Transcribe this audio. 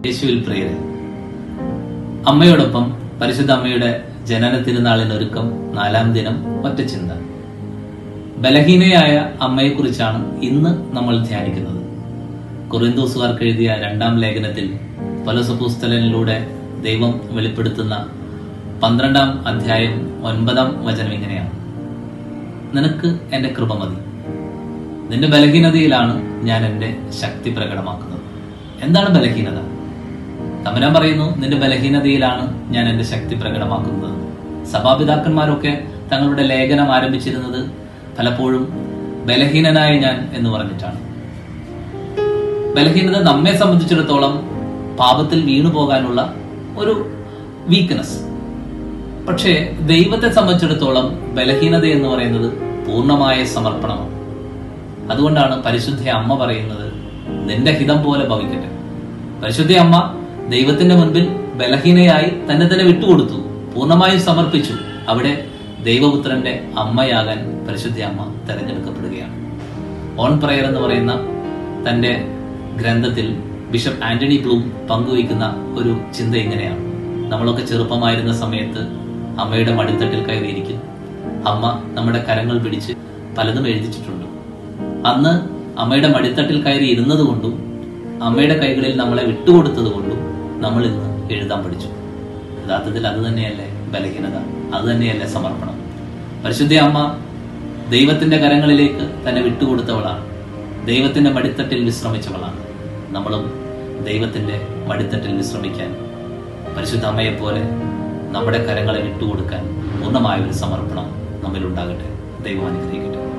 യേശുവിൽ പ്രിയരെ അമ്മയോടൊപ്പം പരിശുദ്ധ അമ്മയുടെ ജനന തിരുനാളിനൊരുക്കം നാലാം ദിനം ഒറ്റ ചിന്ത ബലഹീനയായ അമ്മയെക്കുറിച്ചാണ് ഇന്ന് നമ്മൾ ധ്യാനിക്കുന്നത് കൊറിന്തോസുകാർക്ക് എഴുതിയ രണ്ടാം ലേഖനത്തിൽ പലസുപുസ്തലനിലൂടെ ദൈവം വെളിപ്പെടുത്തുന്ന പന്ത്രണ്ടാം അധ്യായം ഒൻപതാം വചനം ഇങ്ങനെയാണ് നിനക്ക് എന്റെ കൃപ മതി നിന്റെ ബലഹീനതയിലാണ് ഞാൻ എന്റെ ശക്തി പ്രകടമാക്കുന്നത് എന്താണ് ബലഹീനത തമ്പുരാൻ പറയുന്നു നിന്റെ ബലഹീനതയിലാണ് ഞാൻ എന്റെ ശക്തി പ്രകടമാക്കുന്നത് സഭാപിതാക്കന്മാരൊക്കെ തങ്ങളുടെ ലേഖനം ആരംഭിച്ചിരുന്നത് പലപ്പോഴും ബലഹീനനായ ഞാൻ എന്ന് പറഞ്ഞിട്ടാണ് ബലഹീനത നമ്മെ സംബന്ധിച്ചിടത്തോളം പാപത്തിൽ വീണു പോകാനുള്ള ഒരു വീക്ക്നെസ് പക്ഷേ ദൈവത്തെ സംബന്ധിച്ചിടത്തോളം ബലഹീനത എന്ന് പറയുന്നത് പൂർണ്ണമായ സമർപ്പണമാണ് അതുകൊണ്ടാണ് പരിശുദ്ധ അമ്മ പറയുന്നത് നിന്റെ ഹിതം പോലെ ഭവിക്കട്ടെ പരിശുദ്ധ അമ്മ ദൈവത്തിന്റെ മുൻപിൽ ബലഹീനയായി തന്നെ തന്നെ വിട്ടുകൊടുത്തു പൂർണ്ണമായും സമർപ്പിച്ചു അവിടെ ദൈവപുത്രന്റെ അമ്മയാകാൻ പരിശുദ്ധ അമ്മ തെരഞ്ഞെടുക്കപ്പെടുകയാണ് ഓൺ പ്രയർ എന്ന് പറയുന്ന തന്റെ ഗ്രന്ഥത്തിൽ ബിഷപ്പ് ആന്റണി ബ്ലൂം പങ്കുവയ്ക്കുന്ന ഒരു ചിന്ത ഇങ്ങനെയാണ് നമ്മളൊക്കെ ചെറുപ്പമായിരുന്ന സമയത്ത് അമ്മയുടെ മടിത്തട്ടിൽ കയറിയിരിക്കും അമ്മ നമ്മുടെ കരങ്ങൾ പിടിച്ച് പലതും എഴുതിച്ചിട്ടുണ്ട് അന്ന് അമ്മയുടെ മടിത്തട്ടിൽ കയറി ഇരുന്നത് കൊണ്ടും അമ്മയുടെ കൈകളിൽ നമ്മളെ വിട്ടുകൊടുത്തത് കൊണ്ടും നമ്മൾ ഇന്ന് എഴുതാൻ പഠിച്ചു യഥാർത്ഥത്തിൽ അത് തന്നെയല്ലേ ബലഹീനത അത് തന്നെയല്ലേ സമർപ്പണം പരിശുദ്ധ അമ്മ ദൈവത്തിന്റെ കരങ്ങളിലേക്ക് തന്നെ വിട്ടുകൊടുത്തവളാണ് ദൈവത്തിന്റെ മടിത്തട്ടിൽ വിശ്രമിച്ചവളാണ് നമ്മളും ദൈവത്തിന്റെ മടിത്തട്ടിൽ വിശ്രമിക്കാൻ പരിശുദ്ധ അമ്മയെ പോലെ നമ്മുടെ കരങ്ങളെ വിട്ടുകൊടുക്കാൻ പൂർണ്ണമായ ഒരു സമർപ്പണം നമ്മിലുണ്ടാകട്ടെ ദൈവം അനുഗ്രഹിക്കട്ടെ